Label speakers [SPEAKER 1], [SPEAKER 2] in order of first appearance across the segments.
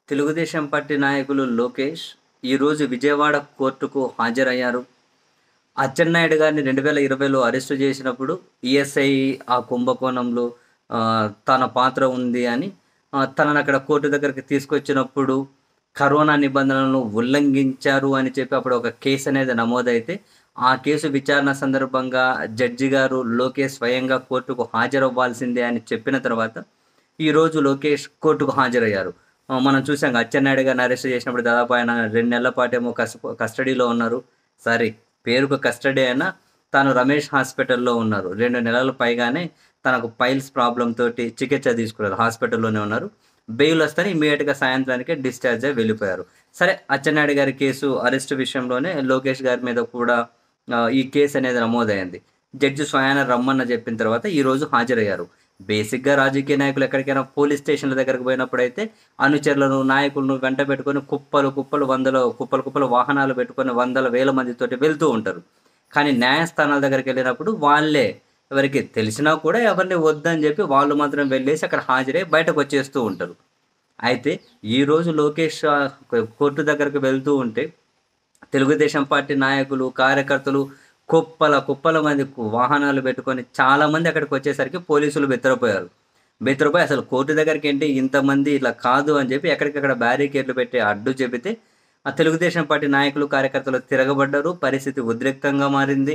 [SPEAKER 1] Telugu Desam party నాయకులు లోకేష్ ఈరోజు విజయవాడ కోర్టుకు హాజరయ్యారు అచ్చెన్నాయుడు గారిని రెండు వేల ఇరవైలో అరెస్టు చేసినప్పుడు ఈఎస్ఐ ఆ కుంభకోణంలో ఆ, తన పాత్ర ఉంది అని ఆ, తనను అక్కడ కోర్టు దగ్గరికి తీసుకొచ్చినప్పుడు కరోనా నిబంధనలను ఉల్లంఘించారు అని చెప్పి అప్పుడు ఒక కేసు అనేది నమోదైతే ఆ కేసు విచారణ సందర్భంగా జడ్జి గారు లోకేష్ స్వయంగా కోర్టుకు హాజరవ్వాల్సిందే అని చెప్పిన తర్వాత ఈరోజు లోకేష్ కోర్టుకు హాజరయ్యారు ఆ, మనం చూసాం కదా, అచ్చెన్నాయుడు గారిని అరెస్ట్ చేసినప్పుడు దాదాపు ఆయన రెండు నెలల పాటేమో కస్ కస్టడీలో ఉన్నారు సారీ పేరుకు కస్టడీ అయినా తాను రమేష్ హాస్పిటల్లో ఉన్నారు రెండు నెలల పైగానే తనకు పైల్స్ ప్రాబ్లం తోటి చికిత్స తీసుకున్నారు హాస్పిటల్లోనే ఉన్నారు బెయిల్ వస్తేనే ఇమీడియట్గా సాయంత్రానికి డిశ్చార్జ్ అయి వెళ్ళిపోయారు సరే అచ్చెన్నాయుడు గారి కేసు అరెస్ట్ విషయంలోనే లోకేష్ గారి మీద కూడా ఆ, ఈ కేసు అనేది నమోదైంది జడ్జి స్వయాన రమ్మన్న చెప్పిన తర్వాత ఈరోజు హాజరయ్యారు బేసిక్గా రాజకీయ నాయకులు ఎక్కడికైనా పోలీస్ స్టేషన్ల దగ్గరకు పోయినప్పుడైతే అనుచరులను నాయకులను వెంట పెట్టుకొని కుప్పలు కుప్పలు వందల కుప్పలు కుప్పలు వాహనాలు పెట్టుకొని వందల వేల మందితోటి వెళ్తూ ఉంటారు కానీ న్యాయస్థానాల దగ్గరికి వెళ్ళినప్పుడు వాళ్ళే ఎవరికి తెలిసినా కూడా ఎవరిని వద్దని చెప్పి వాళ్ళు మాత్రం వెళ్ళేసి అక్కడ హాజరై బయటకు వచ్చేస్తూ ఉంటారు అయితే ఈరోజు లోకేష్ ఆ, కోర్టు దగ్గరకు వెళ్తూ ఉంటే తెలుగుదేశం పార్టీ నాయకులు కార్యకర్తలు కుప్పల కుప్పల మంది వాహనాలు పెట్టుకొని చాలా మంది అక్కడికి వచ్చేసరికి పోలీసులు బెత్తరపోయారు బెత్తరపోయి అసలు కోర్టు దగ్గరికి ఏంటి ఇంతమంది ఇట్లా కాదు అని చెప్పి ఎక్కడికక్కడ బ్యారికేడ్లు పెట్టి అడ్డు చెబితే ఆ తెలుగుదేశం పార్టీ నాయకులు కార్యకర్తలు తిరగబడ్డారు పరిస్థితి ఉద్రిక్తంగా మారింది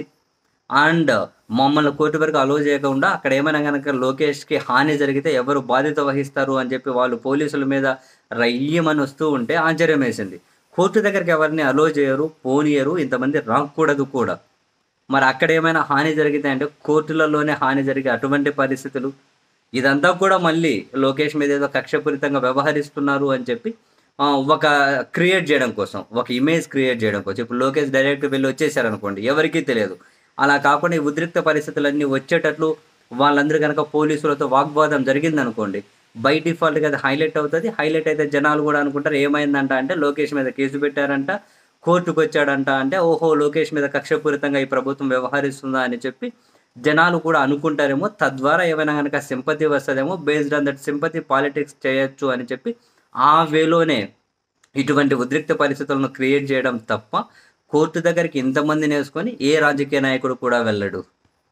[SPEAKER 1] అండ్ మమ్మల్ని కోర్టు వరకు అలో చేయకుండా అక్కడ ఏమైనా కనుక లోకేష్కి హాని జరిగితే ఎవరు బాధ్యత వహిస్తారు అని చెప్పి వాళ్ళు పోలీసుల మీద రయ్యమని వస్తూ ఉంటే ఆశ్చర్యం వేసింది కోర్టు దగ్గరికి ఎవరిని అలో చేయరు పోనీయరు ఇంతమంది రాకూడదు కూడా మరి అక్కడ ఏమైనా హాని జరిగితే అంటే కోర్టులలోనే హాని జరిగే అటువంటి పరిస్థితులు ఇదంతా కూడా మళ్ళీ లోకేష్ మీద ఏదో కక్షపూరితంగా వ్యవహరిస్తున్నారు అని చెప్పి ఆ, ఒక క్రియేట్ చేయడం కోసం ఒక ఇమేజ్ క్రియేట్ చేయడం కోసం ఇప్పుడు లోకేష్ డైరెక్ట్ వెళ్ళి వచ్చేసారు అనుకోండి ఎవరికీ తెలియదు అలా కాకుండా ఈ ఉద్రిక్త పరిస్థితులన్నీ వచ్చేటట్లు వాళ్ళందరూ కనుక పోలీసులతో వాగ్వాదం జరిగింది అనుకోండి బై డిఫాల్ట్గా అది హైలైట్ అవుతుంది హైలైట్ అయితే జనాలు కూడా అనుకుంటారు ఏమైందంట అంటే లోకేష్ మీద కేసు పెట్టారంట కోర్టుకు వచ్చాడంట అంటే ఓహో లోకేష్ మీద కక్షపూరితంగా ఈ ప్రభుత్వం వ్యవహరిస్తుందా అని చెప్పి జనాలు కూడా అనుకుంటారేమో తద్వారా ఏమైనా కనుక సింపతి వస్తుందేమో based on that sympathy politics చేయొచ్చు అని చెప్పి ఆ వేలోనే ఇటువంటి ఉద్రిక్త పరిస్థితులను క్రియేట్ చేయడం తప్ప కోర్టు దగ్గరికి ఇంతమందిని వేసుకొని ఏ రాజకీయ నాయకుడు కూడా వెళ్ళడు